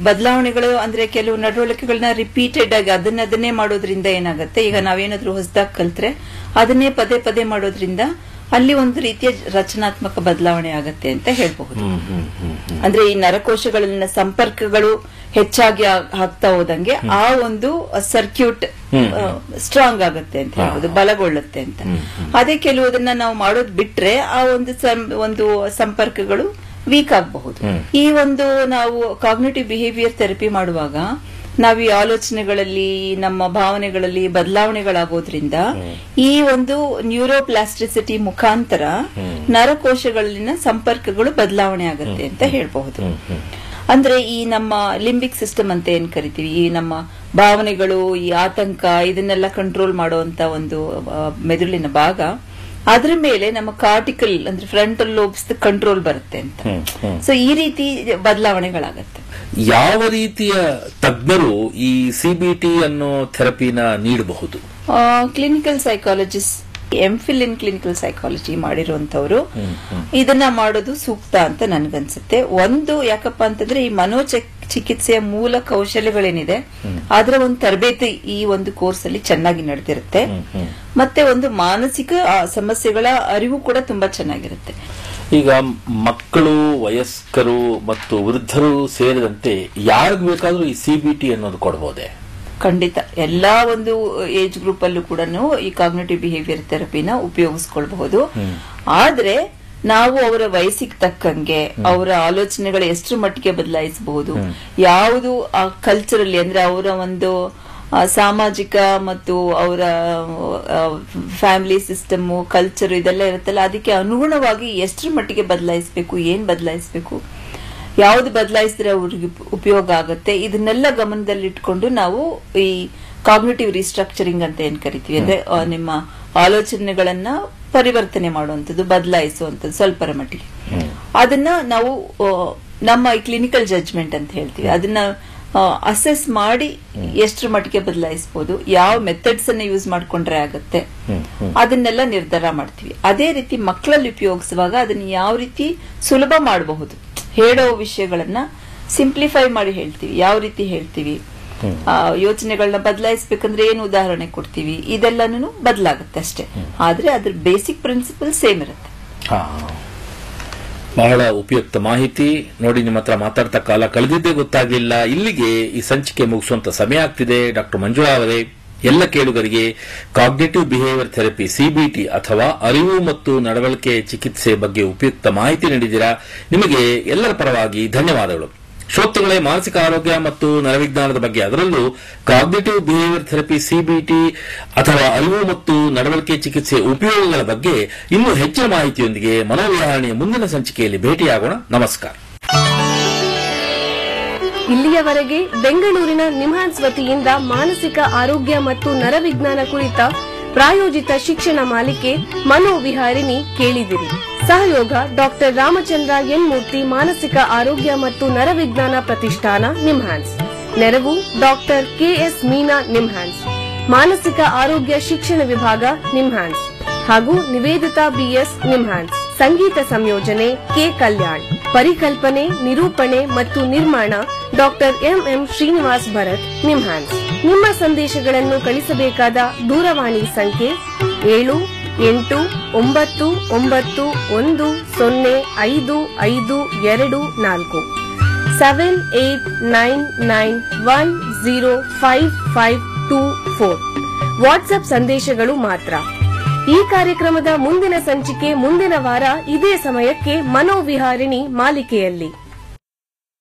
ಬದಲಾವಣೆಗಳು ಅಂದ್ರೆ ಕೆಲವು ನಡವಳಿಕೆಗಳನ್ನ ರಿಪೀಟೆಡ್ ಆಗಿ ಅದನ್ನ ಅದನ್ನೇ ಮಾಡೋದ್ರಿಂದ ಏನಾಗುತ್ತೆ ಈಗ ನಾವೇನಾದ್ರೂ ಹೊಸದಾಗಿ ಕಲ್ತ್ರೆ ಅದನ್ನೇ ಪದೇ ಪದೇ ಮಾಡೋದ್ರಿಂದ ಅಲ್ಲಿ ಒಂದು ರೀತಿಯ ರಚನಾತ್ಮಕ ಬದಲಾವಣೆ ಆಗತ್ತೆ ಅಂತ ಹೇಳ್ಬಹುದು ಅಂದ್ರೆ ಈ ನರಕೋಶಗಳಲ್ಲಿನ ಸಂಪರ್ಕಗಳು ಹೆಚ್ಚಾಗಿ ಆಗ್- ಆಗ್ತಾ ಹೋದಂಗೆ ಆ ಒಂದು ಸರ್ಕ್ಯೂಟ್ ಸ್ಟ್ರಾಂಗ್ ಆಗುತ್ತೆ ಅಂತ ಹೇಳ್ಬೋದು ಬಲಗೊಳ್ಳುತ್ತೆ ಅಂತ ಅದೇ ಕೆಲವುದನ್ನ ನಾವು ಮಾಡೋದ್ ಬಿಟ್ರೆ ಆ ಒಂದು ಸಂ- ಒಂದು ಸಂಪರ್ಕಗಳು ವೀಕ್ ಆಗಬಹುದು ಈ ಒಂದು ನಾವು ಕಾಗ್ನೇಟಿವ್ ಬಿಹೇವಿಯರ್ ಥೆರಪಿ ಮಾಡುವಾಗ ನಾವು ಈ ಆಲೋಚನೆಗಳಲ್ಲಿ ನಮ್ಮ ಭಾವನೆಗಳಲ್ಲಿ ಬದಲಾವಣೆಗಳಾಗೋದ್ರಿಂದ ಈ ಒಂದು ನ್ಯೂರೋಪ್ಲಾಸ್ಟಿಸಿಟಿ ಮುಖಾಂತರ ನರಕೋಶಗಳಲ್ಲಿನ ಸಂಪರ್ಕಗಳು ಬದಲಾವಣೆ ಆಗುತ್ತೆ ಅಂತ ಹೇಳ್ಬಹುದು ಅಂದ್ರೆ ಈ ನಮ್ಮ ಲಿಂಬಿಕ್ ಸಿಸ್ಟಮ್ ಅಂತ ಏನ್ ಕರಿತೀವಿ ಈ ನಮ್ಮ ಭಾವನೆಗಳು ಈ ಆತಂಕ ಇದನ್ನೆಲ್ಲ ಕಂಟ್ರೋಲ್ ಮಾಡುವಂತ ಒಂದು ಆ, ಮೆದುಳಿನ ಭಾಗ ಅದ್ರ ಮೇಲೆ ನಮ್ಮ ಕಾರ್ಟಿಕಲ್ ಅಂದ್ರೆ ಫ್ರಂಟಲ್ ಲೋಬ್ಸ್ ಕಂಟ್ರೋಲ್ ಬರುತ್ತೆ ಅಂತ ಸೊ ಈ ರೀತಿ ಬದಲಾವಣೆಗಳಾಗತ್ತೆ ಯಾವ ರೀತಿಯ ತಜ್ಞರು ಈ ಸಿಬಿಟಿ ಅನ್ನೋ ಥೆರಪಿನ ನೀಡಬಹುದು clinical psychologist MPhil in clinical psychology ಮಾಡಿರುವಂತವ್ರು ಇದನ್ನ ಮಾಡೋದು ಸೂಕ್ತ ಅಂತ ನನ್ಗನ್ಸುತ್ತೆ ಒಂದು ಯಾಕಪ್ಪ ಅಂತಂದ್ರೆ ಈ ಮನೋಚ ಚಿಕಿತ್ಸೆಯ ಮೂಲ ಕೌಶಲ್ಯಗಳೇನಿದೆ ಅದರ ಒಂದು ತರಬೇತಿ ಈ ಒಂದು ಕೋರ್ಸ್ ಅಲ್ಲಿ ಚೆನ್ನಾಗಿ ನಡೆದಿರುತ್ತೆ ಮತ್ತೆ ಒಂದು ಮಾನಸಿಕ ಆ, ಸಮಸ್ಯೆಗಳ ಅರಿವು ಕೂಡ ತುಂಬಾ ಚೆನ್ನಾಗಿರುತ್ತೆ ಈಗ ಮಕ್ಕಳು ವಯಸ್ಕರು ಮತ್ತು ವೃದ್ಧರು ಸೇರಿದಂತೆ ಯಾರಿಗ್ ಬೇಕಾದ್ರೂ ಈ ಸಿಬಿಟಿ ಅನ್ನೋದು ಕೊಡಬಹುದೇ ಖಂಡಿತ ಎಲ್ಲಾ ಒಂದು ಏಜ್ ಗ್ರೂಪ್ ಅಲ್ಲೂ ಕೂಡ ಈ ಕಾಗ್ನೇಟಿವ್ ಬಿಹೇವಿಯರ್ ಥೆರಪಿನ ಉಪಯೋಗಿಸ್ಕೊಳ್ಬಹುದು ಆದ್ರೆ ನಾವು ಅವರ ವಯಸ್ಸಿಗೆ ತಕ್ಕಂಗೆ ಅವರ ಆಲೋಚನೆಗಳ ಎಷ್ಟು ಮಟ್ಟಿಗೆ ಬದಲಾಯಿಸಬಹುದು ಯಾವುದು ಆ ಕಲ್ಚರಲ್ಲಿ ಅಂದ್ರೆ ಅವರ ಒಂದು ಆ, ಸಾಮಾಜಿಕ ಮತ್ತು ಅವರ ಫ್ಯಾಮಿಲಿ ಸಿಸ್ಟಮ್ ಕಲ್ಚರ್ ಇದೆಲ್ಲ ಇರುತ್ತಲ್ಲ ಅದಕ್ಕೆ ಅನುಗುಣವಾಗಿ ಎಷ್ಟರ ಮಟ್ಟಿಗೆ ಬದಲಾಯಿಸಬೇಕು ಏನ್ ಬದಲಾಯಿಸಬೇಕು ಯಾವ್ದು ಬದಲಾಯಿಸಿದ್ರೆ ಅವ್ರಿಗೆ ಉಪ- ಉಪಯೋಗ ಆಗುತ್ತೆ ಇದನ್ನೆಲ್ಲ ಗಮನದಲ್ಲಿಟ್ಕೊಂಡು ನಾವು ಈ ಕಾಗ್ನೇಟಿವ್ ರಿಸ್ಟ್ರಕ್ಚರಿಂಗ್ ಅಂತ ಏನ್ ಕರಿತೀವಿ ಅಂದ್ರೆ ಆ, ನಿಮ್ಮ ಆಲೋಚನೆಗಳನ್ನ ಪರಿವರ್ತನೆ ಮಾಡುವಂಥದ್ದು ಬದಲಾಯಿಸುವಂಥದ್ದು ಸ್ವಲ್ಪರ ಮಟ್ಟಿಗೆ ಅದನ್ನ ನಾವು ಆ, ನಮ್ಮ ಈ ಕ್ಲಿನಿಕಲ್ ಜಡ್ಜ್ಮೆಂಟ್ ಅಂತ ಹೇಳ್ತೀವಿ ಅದನ್ನ ಅಸೆಸ್ ಮಾಡಿ ಎಷ್ಟರ ಮಟ್ಟಿಗೆ ಬದಲಾಯಿಸಬಹುದು ಯಾವ ಮೆಥಡ್ಸ್ ಅನ್ನ ಯೂಸ್ ಮಾಡ್ಕೊಂಡ್ರೆ ಆಗುತ್ತೆ ಅದನ್ನೆಲ್ಲ ನಿರ್ಧಾರ ಮಾಡ್ತೀವಿ ಅದೇ ರೀತಿ ಮಕ್ಕಳಲ್ಲಿ ಉಪಯೋಗಿಸುವಾಗ ಅದನ್ನ ಯಾವ ರೀತಿ ಸುಲಭ ಮಾಡಬಹುದು ಹೇಳೋ ವಿಷಯಗಳನ್ನ ಸಿಂಪ್ಲಿಫೈ ಮಾಡಿ ಹೇಳ್ತೀವಿ ಯಾವ ರೀತಿ ಹೇಳ್ತೀವಿ ಆ, ಯೋಚನೆಗಳನ್ನ ಬದಲಾಯಿಸಬೇಕಂದ್ರೆ ಏನು ಉದಾಹರಣೆ ಕೊಡ್ತೀವಿ ಇದೆಲ್ಲನೂ ಬದಲಾಗುತ್ತೆ ಅಷ್ಟೇ ಆದ್ರೆ ಅದ್ರ ಬೇಸಿಕ್ ಪ್ರಿನ್ಸಿಪಲ್ ಸೇಮ್ ಇರುತ್ತೆ ಹಾ. ಬಹಳ ಉಪಯುಕ್ತ ಮಾಹಿತಿ ನೋಡಿ ನಿಮ್ಮ ಹತ್ರ ಮಾತಾಡ್ತಾ ಕಾಲ ಕಳೆದಿದ್ದೇ ಗೊತ್ತಾಗ್ಲಿಲ್ಲ ಇಲ್ಲಿಗೆ ಈ ಸಂಚಿಕೆ ಮುಗಿಸುವಂತ ಸಮಯ ಆಗ್ತಿದೆ ಡಾಕ್ಟರ್ ಮಂಜುಳಾ ಅವರೇ ಎಲ್ಲ ಕೇಳುಗರಿಗೆ ಕಾಗ್ನೇಟಿವ್ ಬಿಹೇವಿಯರ್ ಥೆರಪಿ ಸಿಬಿಟಿ ಅಥವಾ ಅರಿವು ಮತ್ತು ನಡವಳಿಕೆ ಚಿಕಿತ್ಸೆ ಬಗ್ಗೆ ಉಪಯುಕ್ತ ಮಾಹಿತಿ ನೀಡಿದ್ದೀರಾ ನಿಮಗೆ ಎಲ್ಲರ ಪರವಾಗಿ ಧನ್ಯವಾದಗಳು ಶ್ರೋತೃಗಳೇ ಮಾನಸಿಕ ಆರೋಗ್ಯ ಮತ್ತು ನರವಿಜ್ಞಾನದ ಬಗ್ಗೆ ಅದರಲ್ಲೂ ಕಾಗ್ನೇಟಿವ್ ಬಿಹೇವಿಯರ್ ಥೆರಪಿ ಸಿಬಿಟಿ ಅಥವಾ ಅರಿವು ಮತ್ತು ನಡವಳಿಕೆ ಚಿಕಿತ್ಸೆ ಉಪಯೋಗಗಳ ಬಗ್ಗೆ ಇನ್ನೂ ಹೆಚ್ಚಿನ ಮಾಹಿತಿಯೊಂದಿಗೆ ಮನೋವಿಹಾರಣೆಯ ಮುಂದಿನ ಸಂಚಿಕೆಯಲ್ಲಿ ಭೇಟಿಯಾಗೋಣ ನಮಸ್ಕಾರ ಇಲ್ಲಿಯವರೆಗೆ ಬೆಂಗಳೂರಿನ ನಿಮ್ಹಾನ್ಸ್ ವತಿಯಿಂದ ಮಾನಸಿಕ ಆರೋಗ್ಯ ಮತ್ತು ನರವಿಜ್ಞಾನ ಕುರಿತ ಪ್ರಾಯೋಜಿತ ಶಿಕ್ಷಣ ಮಾಲಿಕೆ ಮನೋವಿಹಾರಿಣಿ ಕೇಳಿದಿರಿ ಸಹಯೋಗ ಡಾಕ್ಟರ್ ರಾಮಚಂದ್ರ ಎನ್ ಮೂರ್ತಿ ಮಾನಸಿಕ ಆರೋಗ್ಯ ಮತ್ತು ನರವಿಜ್ಞಾನ ಪ್ರತಿಷ್ಠಾನ ನಿಮ್ಹಾನ್ಸ್ ನೆರವು ಡಾಕ್ಟರ್ ಕೆಎಸ್ ಮೀನಾ ನಿಮ್ಹಾನ್ಸ್ ಮಾನಸಿಕ ಆರೋಗ್ಯ ಶಿಕ್ಷಣ ವಿಭಾಗ ನಿಮ್ಹಾನ್ಸ್ ಹಾಗೂ ನಿವೇದಿತಾ ಬಿಎಸ್ ನಿಮ್ಹಾನ್ಸ್ ಸಂಗೀತ ಸಂಯೋಜನೆ ಕೆ ಕಲ್ಯಾಣ್ ಪರಿಕಲ್ಪನೆ ನಿರೂಪಣೆ ಮತ್ತು ನಿರ್ಮಾಣ ಡಾಕ್ಟರ್ ಎಂಎಂ ಶ್ರೀನಿವಾಸ್ ಭರತ್ ನಿಮ್ಹಾನ್ಸ್ ನಿಮ್ಮ ಸಂದೇಶಗಳನ್ನು ಕಳಿಸಬೇಕಾದ ದೂರವಾಣಿ ಸಂಖ್ಯೆ ಏಳು ಎಂಟು ಒಂಬತ್ತು ಒಂಬತ್ತು ಒಂದು ಸೊನ್ನೆ ಐದು ಐದು ಎರಡು ನಾಲ್ಕು seven eight nine nine one zero five five two four WhatsApp ಸಂದೇಶಗಳು ಮಾತ್ರ ಈ ಕಾರ್ಯಕ್ರಮದ ಮುಂದಿನ ಸಂಚಿಕೆ ಮುಂದಿನ ವಾರ ಇದೇ ಸಮಯಕ್ಕೆ ಮನೋವಿಹಾರಿಣಿ ಮಾಲಿಕೆಯಲ್ಲಿ